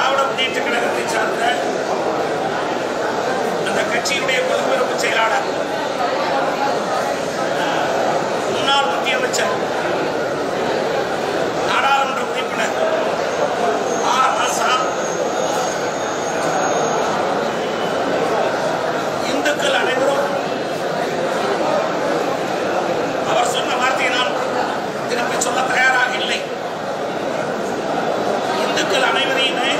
திராவிட முன்னேற்ற கழகத்தை சார்ந்த அந்த கட்சியினுடைய பொதுப்பிறப்பு செயலாளர் முன்னாள் மத்திய அமைச்சர் நாடாளுமன்ற உறுப்பினர் ஆர் ராசா இந்துக்கள் அனைவரும் அவர் சொன்ன வார்த்தையை நான் திருப்பி சொல்ல தயாராக இல்லை இந்துக்கள் அனைவரையுமே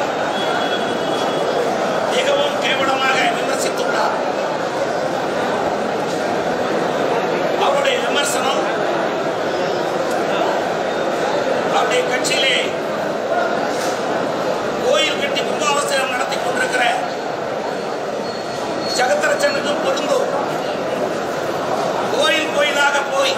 மிகவும் கேவலமாக விமர்சித்துள்ளார் அவருடைய விமர்சனம் அவருடைய கட்சியிலே கோயில் கட்டி கும்பாவசரம் நடத்தி கொண்டிருக்கிற ஜெகதரட்சனுக்கு பொருந்தும் கோயில் கோயிலாக போய்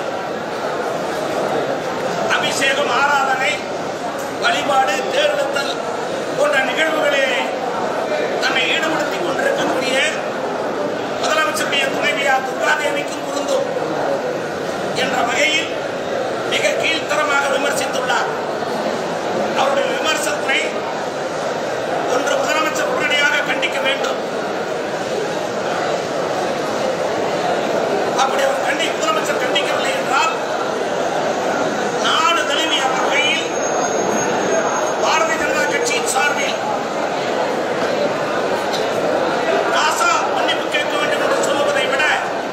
அபிஷேகம் ஆராதனை வழிபாடு தேர்தல் போன்ற நிகழ்வுகளே தன்னை ஈடுபடுத்திக் கொண்டிருக்கக்கூடிய முதலமைச்சருடைய துணைவியார் துர்காதேவிக்கும் பொருந்தும் என்ற வகையில் மிக கீழ்த்தரமாக விமர்சித்துள்ளார் அவருடைய விமர்சனத்தை ஒன்று முதலமைச்சர் உடனடியாக கண்டிக்க வேண்டும் அப்படி அவர் கண்டி முதலமைச்சர் கண்டிக்கவில்லை என்றால் நாடு தழுவிய வகையில் பாரதிய ஜனதா கட்சியின் சார்பில் ராசா மன்னிப்பு கேட்க வேண்டும் என்று சொல்லுவதை விட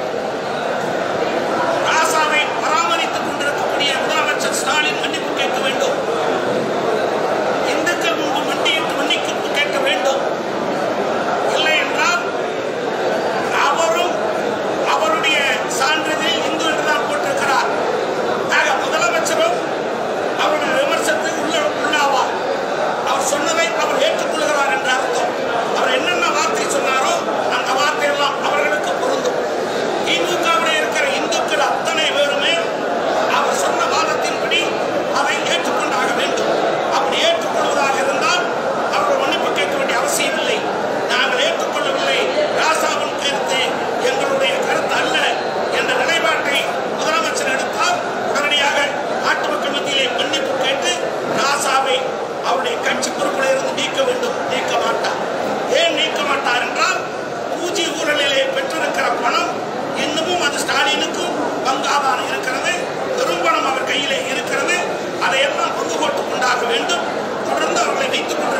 ராசாவை பராமரித்துக் கொண்டிருக்கக்கூடிய முதலமைச்சர் ஸ்டாலின் மன்னிப்பு கேட்க வேண்டும் இந்துக்கள் முன்பு மண்டியிட்டு மன்னிப்பு கேட்க வேண்டும் இல்லை என்றால் அவரும் அவருடைய சான்றிதழில் இந்து என்றுதான் போட்டிருக்கிறார் ஆக முதலமைச்சரும் அவருடைய விமர்சனத்துக்கு உள்ள உள்ளாவார் அவர் சொன்னதை அவர் ஏற்றுக்கொள்கிறார் என்ற அர்த்தம் அவர் என்னென்ன வார்த்தை சொன்னாரோ அந்த வார்த்தையெல்லாம் அவர்களுக்கு பொருந்தும் திமுகவுடைய இருக்கிற இந்துக்கள் அத்தனை பேருமே அவர் சொன்ன வாதத்தின்படி அதை ஏற்றுக்கொண்டாக வேண்டும் அப்படி ஏற்றுக்கொள்வதாக இருந்தால் அவர்கள் மன்னிப்பு கேட்க வேண்டிய அவசியம் இல்லை நாங்கள் ஏற்றுக்கொள்ளவில்லை ராசாவின் கருத்து எங்களுடைய கருத்து அல்ல என்ற நிலைப்பாட்டை முதலமைச்சர் எடுத்தால் உடனடியாக நாட்டு மக்கள் மத்தியிலே மன்னிப்பு கேட்டு ராசாவை அவருடைய கட்சி பொறுப்பில் இருந்து நீக்க வேண்டும் நீக்க மாட்டார் ஏன் நீக்க மாட்டார் என்றால் பூஜை ஊழலிலே பெற்றிருக்கிற பணம் இன்னமும் அது ஸ்டாலினுக்கும் பங்காதான் இருக்கிறது பெரும்பணம் அவர் கையிலே இருக்கிறது அதையெல்லாம் பங்கு போட்டுக் கொண்டாக வேண்டும் தொடர்ந்து அவர்களை வைத்துக் கொண்டிருக்கிறார்